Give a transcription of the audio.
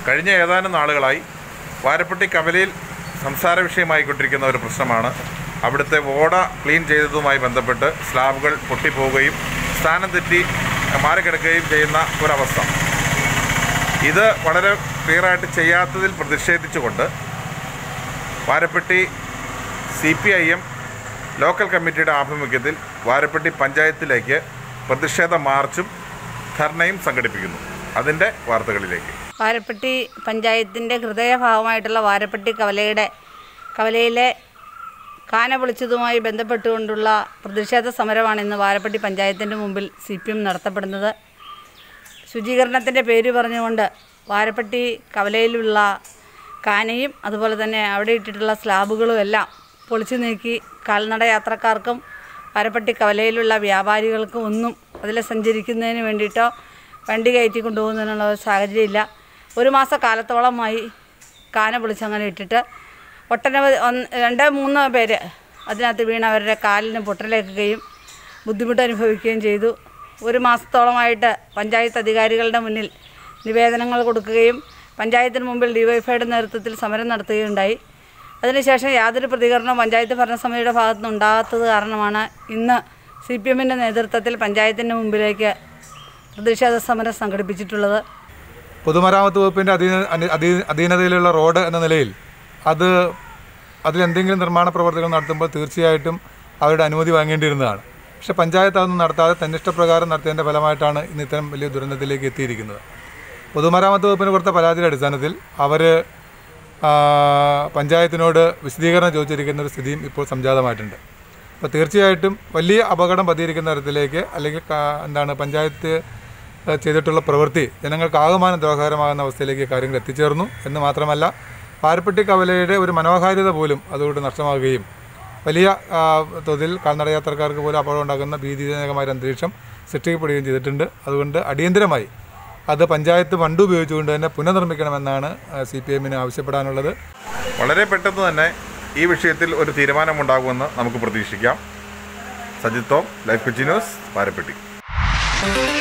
കഴിഞ്ഞ ഏതാനും നാളുകളായി വാരപ്പെട്ടി കവലയിൽ സംസാര വിഷയമായിക്കൊണ്ടിരിക്കുന്ന ഒരു പ്രശ്നമാണ് അവിടുത്തെ ഓട ക്ലീൻ ചെയ്തതുമായി ബന്ധപ്പെട്ട് സ്ലാബുകൾ പൊട്ടിപ്പോവുകയും സ്ഥാനം തെറ്റി മാറിക്കിടക്കുകയും ചെയ്യുന്ന ഒരവസ്ഥ ഇത് വളരെ ക്ലിയറായിട്ട് ചെയ്യാത്തതിൽ പ്രതിഷേധിച്ചുകൊണ്ട് Varappetty C P I M local കമ്മിറ്റിയുടെ ആഭിമുഖ്യത്തിൽ വാരപ്പെട്ടി പഞ്ചായത്തിലേക്ക് പ്രതിഷേധ മാർച്ചും ധർണയും സംഘടിപ്പിക്കുന്നു അതിൻ്റെ വാർത്തകളിലേക്ക് വാരപ്പെട്ടി പഞ്ചായത്തിൻ്റെ ഹൃദയഭാഗമായിട്ടുള്ള വാരപ്പെട്ടി കവലയുടെ കവലയിലെ കാന പൊളിച്ചതുമായി ബന്ധപ്പെട്ടുകൊണ്ടുള്ള പ്രതിഷേധ സമരമാണ് ഇന്ന് വാരപ്പെട്ടി പഞ്ചായത്തിൻ്റെ മുമ്പിൽ സി പി എം നടത്തപ്പെടുന്നത് ശുചീകരണത്തിൻ്റെ പേര് പറഞ്ഞുകൊണ്ട് വാരപ്പെട്ടി കവലയിലുള്ള കാനയും അതുപോലെ തന്നെ അവിടെ ഇട്ടിട്ടുള്ള സ്ലാബുകളും എല്ലാം പൊളിച്ചു നീക്കി കാൽനട യാത്രക്കാർക്കും വാരപ്പെട്ടി കവലയിലുള്ള വ്യാപാരികൾക്കും ഒന്നും അതിൽ സഞ്ചരിക്കുന്നതിന് വേണ്ടിയിട്ടോ വണ്ടി കയറ്റി കൊണ്ടുപോകുന്നതിനുള്ള ഒരു സാഹചര്യമില്ല ഒരു മാസ കാലത്തോളമായി കാന പൊളിച്ചങ്ങനെ ഇട്ടിട്ട് ഒട്ടനവധി ഒന്ന് രണ്ട് മൂന്ന് പേര് അതിനകത്ത് വീണ് അവരുടെ കാലിന് പൊട്ടലേക്കുകയും ബുദ്ധിമുട്ട് അനുഭവിക്കുകയും ചെയ്തു ഒരു മാസത്തോളമായിട്ട് പഞ്ചായത്ത് അധികാരികളുടെ മുന്നിൽ നിവേദനങ്ങൾ കൊടുക്കുകയും പഞ്ചായത്തിന് മുമ്പിൽ ഡിവൈഫൈയുടെ നേതൃത്വത്തിൽ സമരം നടത്തുകയുണ്ടായി അതിനുശേഷം യാതൊരു പ്രതികരണവും പഞ്ചായത്ത് ഭരണസമിതിയുടെ ഭാഗത്തുനിന്ന് ഉണ്ടാകാത്തത് കാരണമാണ് ഇന്ന് സി പി എമ്മിൻ്റെ നേതൃത്വത്തിൽ പഞ്ചായത്തിൻ്റെ മുമ്പിലേക്ക് പ്രതിഷേധ സമരം സംഘടിപ്പിച്ചിട്ടുള്ളത് പൊതുമരാമത്ത് വകുപ്പിൻ്റെ അധീന അനി- അധീ- അധീനതയിലുള്ള റോഡ് എന്ന നിലയിൽ അത് അതിലെന്തെങ്കിലും നിർമ്മാണ പ്രവർത്തികൾ നടത്തുമ്പോൾ തീർച്ചയായിട്ടും അവരുടെ അനുമതി വാങ്ങേണ്ടിയിരുന്നതാണ് പക്ഷേ പഞ്ചായത്ത് അതൊന്നും നടത്താതെ തന്നിഷ്ടപ്രകാരം നടത്തിയതിൻ്റെ ഫലമായിട്ടാണ് ഇന്ന് ഇത്തരം വലിയ ദുരന്തത്തിലേക്ക് എത്തിയിരിക്കുന്നത് പൊതുമരാമത്ത് വകുപ്പിന് കൊടുത്ത പരാതിയുടെ അടിസ്ഥാനത്തിൽ അവർ പഞ്ചായത്തിനോട് വിശദീകരണം ചോദിച്ചിരിക്കുന്ന ഒരു സ്ഥിതിയും ഇപ്പോൾ സംജാതമായിട്ടുണ്ട് അപ്പോൾ തീർച്ചയായിട്ടും വലിയ അപകടം പതിയിരിക്കുന്ന തരത്തിലേക്ക് അല്ലെങ്കിൽ കാ- എന്താണ് പഞ്ചായത്ത് ഏഹ്, ചെയ്തിട്ടുള്ള പ്രവൃത്തി ജനങ്ങൾക്ക് ആകമാനം ദ്രോഹകരമാകുന്ന അവസ്ഥയിലേക്ക് കാര്യങ്ങൾ എത്തിച്ചേർന്നു എന്ന് മാത്രമല്ല പാരപ്പെട്ടി കവലയുടെ ഒരു മനോഹാരിത പോലും അതുകൊണ്ട് നഷ്ടമാകുകയും വലിയ ആ, തോതിൽ കാൽനട യാത്രക്കാർക്ക് പോലും അപകടം ഉണ്ടാക്കുന്ന ഭീതിജനകമായ ഒരു അന്തരീക്ഷം സൃഷ്ടിക്കപ്പെടുകയും ചെയ്തിട്ടുണ്ട് അതുകൊണ്ട് അടിയന്തരമായി അത് പഞ്ചായത്ത് ഫണ്ട് ഉപയോഗിച്ചുകൊണ്ട് തന്നെ പുനർനിർമ്മിക്കണമെന്നാണ് സി പി എമ്മിന് ആവശ്യപ്പെടാനുള്ളത് വളരെ പെട്ടെന്ന് തന്നെ ഈ വിഷയത്തിൽ ഒരു തീരുമാനമുണ്ടാകുമെന്ന് നമുക്ക് പ്രതീക്ഷിക്കാം Sajith Tom life Kochi news Varappetty